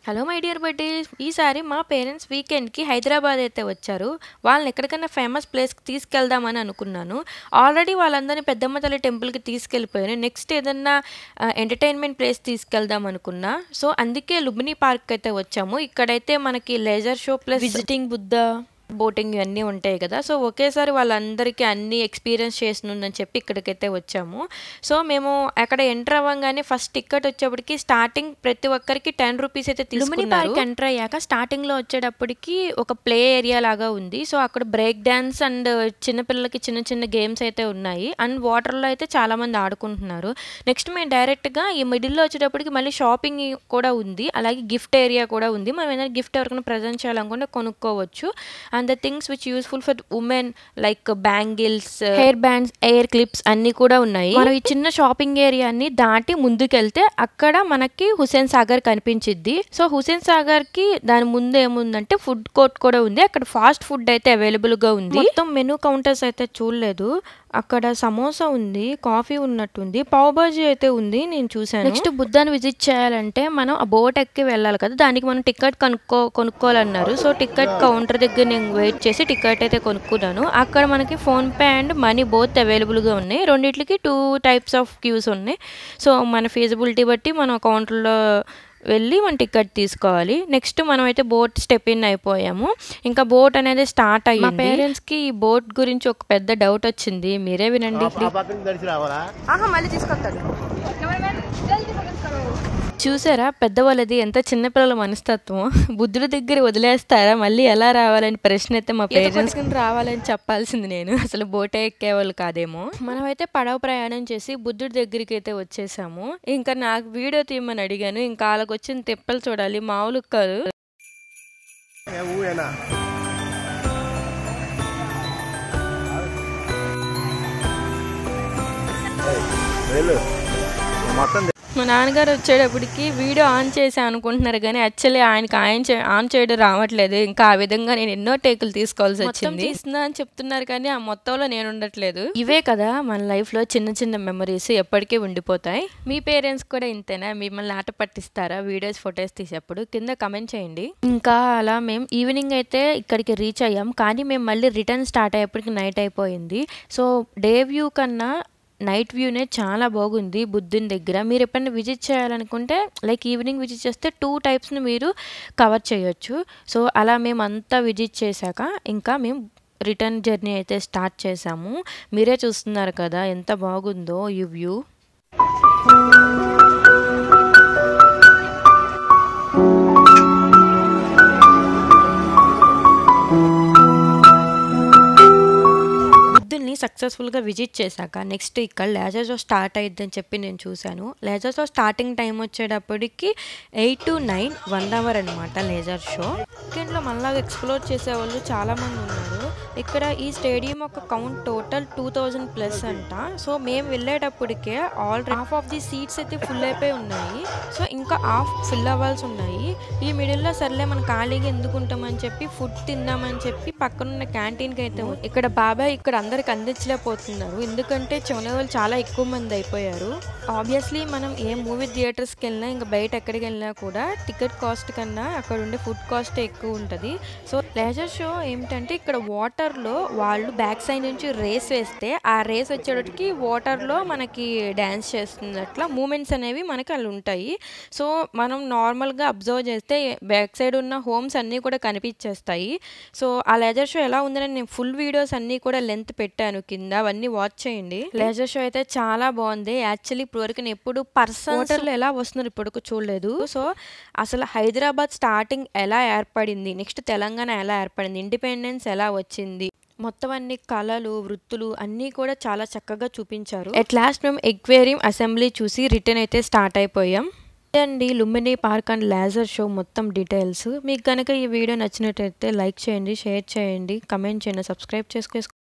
Hello my dear buddies ఈసారి మా parents వీకెండ్కి Hyderabad అయితే వచ్చారు వాళ్ళని ఎక్కడికైనా ఫేమస్ ప్లేస్కి తీసుకెళ్దామని అనుకున్నాను ఆల్రెడీ వాళ్ళందరినీ పెద్దమ్మ తల్లి టెంపుల్కి తీసుకెళ్ళిపోయాను నెక్స్ట్ ఏదన్నా ఎంటర్టైన్మెంట్ ప్లేస్ తీసుకెళ్దాం అనుకున్నా సో అందుకే లుబిని పార్క్ అయితే వచ్చాము ఇక్కడైతే మనకి laser show plus visiting Buddha boating ఇవన్నీ ఉంటాయి కదా సో ఒకేసారి వాళ్ళందరికీ అన్ని ఎక్స్పీరియన్స్ చేస్తుందని చెప్పి ఇక్కడికైతే వచ్చాము సో మేము అక్కడ ఎంటర్ అవ్వగానే ఫస్ట్ టికెట్ వచ్చేప్పటికి స్టార్టింగ్ ప్రతి ఒక్కరికి టెన్ రూపీస్ అయితే తీసుకుని పార్క్ ఎంటర్ అయ్యాక స్టార్టింగ్ లో వచ్చేటప్పటికి ఒక ప్లే ఏరియా లాగా ఉంది సో అక్కడ బ్రేక్ డాన్స్ అండ్ చిన్నపిల్లలకి చిన్న చిన్న గేమ్స్ అయితే ఉన్నాయి అండ్ వాటర్ లో అయితే చాలా మంది ఆడుకుంటున్నారు నెక్స్ట్ మేము డైరెక్ట్ గా ఈ మిడిల్ లో వచ్చేటప్పటికి మళ్ళీ షాపింగ్ కూడా ఉంది అలాగే గిఫ్ట్ ఏరియా కూడా ఉంది మనం ఏదైనా గిఫ్ట్ ఎవరికైనా ప్రజెంట్ చేయాలనుకుంటే కొనుక్కోవచ్చు and the things which useful for women like bangles hair bands hair clips అన్ని కూడా ఉన్నాయి మనం ఈ చిన్న షాపింగ్ ఏరియాని దాటి ముందుకెళ్తే అక్కడ మనకి హుసేన్ సాగర్ కనిపించిద్ది సో హుసేన్ సాగర్ కి దాని ముందు ఏముందంటే ఫుడ్ కోర్ట్ కూడా ఉంది అక్కడ ఫాస్ట్ ఫుడ్ అయితే అవైలబుల్ గా ఉంది మొత్తం మెనూ కౌంటర్స్ అయితే చూడలేదు అక్కడ సమోసా ఉంది కాఫీ ఉన్నట్టుంది పావ్ బాజీ అయితే ఉంది నేను చూసాను నెక్స్ట్ బుద్ధాన్ని విజిట్ చేయాలంటే మనం ఆ బోట్ ఎక్కి వెళ్ళాలి కదా దానికి మనం టికెట్ కొనుక్కో కొనుక్కోవాలన్నారు సో టికెట్ కౌంటర్ దగ్గర నేను వెయిట్ చేసి టికెట్ అయితే కొనుక్కున్నాను అక్కడ మనకి PhonePe and money both అవైలబుల్గా ఉన్నాయి రెండిట్లకి టూ టైప్స్ ఆఫ్ క్యూస్ ఉన్నాయి సో మన ఫీజిబిలిటీ బట్టి మనం కౌంటర్లో వెళ్ళి మన టికెట్ తీసుకోవాలి నెక్స్ట్ మనం అయితే బోట్ స్టెప్ ఇన్ అయిపోయాము ఇంకా బోట్ అనేది స్టార్ట్ అయ్యి మా పేరెంట్స్ కి ఈ బోట్ గురించి ఒక పెద్ద డౌట్ వచ్చింది మీరే వినండి ఆ పక్కన దడిచి రావాలా ఆహా మళ్ళీ తీసుకొస్తాడు చూసారా పెద్దవాళ్ళది ఎంత చిన్నపిల్లల మనస్తత్వం బుద్ధుడి దగ్గర వదిలేస్తారా మళ్ళీ ఎలా రావాలని ప్రశ్న అయితే మా పేరెంట్స్ రావాలని చెప్పాల్సింది నేను అసలు బోటే ఎక్కేవాళ్ళు కాదేమో మనమైతే పడవ ప్రయాణం చేసి బుద్ధుడి దగ్గరికి అయితే వచ్చేసాము ఇంకా నాకు వీడియో తీయమని అడిగాను ఇంకా వాళ్ళకి వచ్చిన తిప్పలు చూడాలి మామూలు కాదు ఏ ఊయేనా వెళ్ళు మొత్తం మా నాన్నగారు వచ్చేటప్పటికి వీడియో ఆన్ చేసి అనుకుంటున్నారు కానీ యాక్చువల్లీ ఆయనకి ఆయన చే- ఆన్ చేయడం రావట్లేదు ఇంకా ఆ విధంగా నేను ఎన్నో టేకులు తీసుకోవాల్సి వచ్చింది తీస్తున్నా అని చెప్తున్నారు కానీ ఆ మొత్తంలో నేను ఉండట్లేదు ఇవే కదా మన లైఫ్ లో చిన్న చిన్న మెమరీస్ ఎప్పటికీ ఉండిపోతాయి మీ పేరెంట్స్ కూడా ఇంతేనా మిమ్మల్ని ఆట పట్టిస్తారా వీడియోస్ ఫొటోస్ తీసేప్పుడు కింద కమెంట్ చేయండి ఇంకా అలా మేము ఈవినింగ్ అయితే ఇక్కడికి రీచ్ అయ్యాం కానీ మేము మళ్ళీ రిటర్న్ స్టార్ట్ అయ్యేప్పటికి నైట్ అయిపోయింది సో డే వ్యూ కన్నా నైట్ వ్యూనే చాలా బాగుంది బుద్ధుని దగ్గర మీరు ఎప్పుడైనా విజిట్ చేయాలనుకుంటే లైక్ ఈవినింగ్ విజిట్ చేస్తే టూ టైప్స్ని మీరు కవర్ చేయొచ్చు సో అలా మేము అంతా విజిట్ చేశాక ఇంకా మేము రిటర్న్ జర్నీ అయితే స్టార్ట్ చేసాము మీరే చూస్తున్నారు కదా ఎంత బాగుందో ఈ వ్యూ బుద్ధుల్ని సక్సెస్ఫుల్గా విజిట్ చేశాక నెక్స్ట్ ఇక్కడ లేజర్ షో స్టార్ట్ అయ్యిద్దని చెప్పి నేను చూశాను లేజర్ షో స్టార్టింగ్ టైం వచ్చేటప్పటికి eight to nine one hour అనమాట లేజర్ షో వీకెండ్లో మళ్ళా ఎక్స్ప్లోర్ చేసే వాళ్ళు చాలామంది ఉన్నారు ఇక్కడ ఈ స్టేడియం ఒక count total two thousand plus అంట సో మేము వెళ్ళేటప్పటికే already half of the seats అయితే ఫుల్ అయిపోయి ఉన్నాయి సో ఇంకా హాఫ్ ఫిల్ అవ్వాల్సి ఉన్నాయి ఈ మిడిల్లో సర్లే మనం ఖాళీగా ఎందుకు ఉంటామని చెప్పి ఫుడ్ తిందామని చెప్పి పక్కనున్న క్యాంటీన్కి అయితే వచ్చాం. ఇక్కడ బాబాయ్ ఇక్కడ అందరికి అందించలేకపోతున్నారు ఎందుకంటే చెవుల వాళ్ళు చాలా ఎక్కువ మంది అయిపోయారు ఆబ్వియస్లీ మనం ఏ మూవీ థియేటర్స్కి వెళ్ళినా ఇంకా బయట ఎక్కడికి వెళ్ళినా కూడా టికెట్ కాస్ట్ కన్నా అక్కడ ఉండే ఫుడ్ కాస్ట్ ఎక్కువ ఉంటుంది సో లేజర్ షో ఏమిటంటే ఇక్కడ వాటర్లో వాళ్ళు బ్యాక్ సైడ్ నుంచి రేస్ వేస్తే ఆ రేస్ వచ్చేటప్పటికి వాటర్లో మనకి డ్యాన్స్ చేస్తుంది అట్లా మూమెంట్స్ అనేవి మనకి అలా ఉంటాయి సో మనం నార్మల్గా అబ్జర్వ్ చేస్తే బ్యాక్ సైడ్ ఉన్న హోమ్స్ అన్నీ కూడా కనిపించేస్తాయి సో ఆ లేజర్ షో ఎలా ఉందని నేను ఫుల్ వీడియోస్ అన్నీ కూడా లెంత్ పెట్టాను కింద అవన్నీ వాచ్ చేయండి లేజర్ షో అయితే చాలా బాగుంది యాక్చువల్లీ ఇప్పటివరకు నేను ఎప్పుడు పర్సన్ వాటర్లో ఎలా వస్తున్నారు ఇప్పటికి చూడలేదు సో అసలు హైదరాబాద్ స్టార్టింగ్ ఎలా ఏర్పడింది నెక్స్ట్ తెలంగాణ ఎలా ఏర్పడింది ఇండిపెండెన్స్ ఎలా వచ్చింది మొత్తం అన్ని కళలు వృత్తులు అన్నీ కూడా చాలా చక్కగా చూపించారు ఎట్ లాస్ట్ మేము ఎక్వేరియం అసెంబ్లీ చూసి రిటర్న్ అయితే స్టార్ట్ అయిపోయాం ఇదే అండి Lumbini park and laser show మొత్తం డీటెయిల్స్ మీకు కనుక ఈ వీడియో నచ్చినట్టయితే లైక్ చేయండి షేర్ చేయండి కమెంట్ చేయండి సబ్స్క్రైబ్ చేసుకో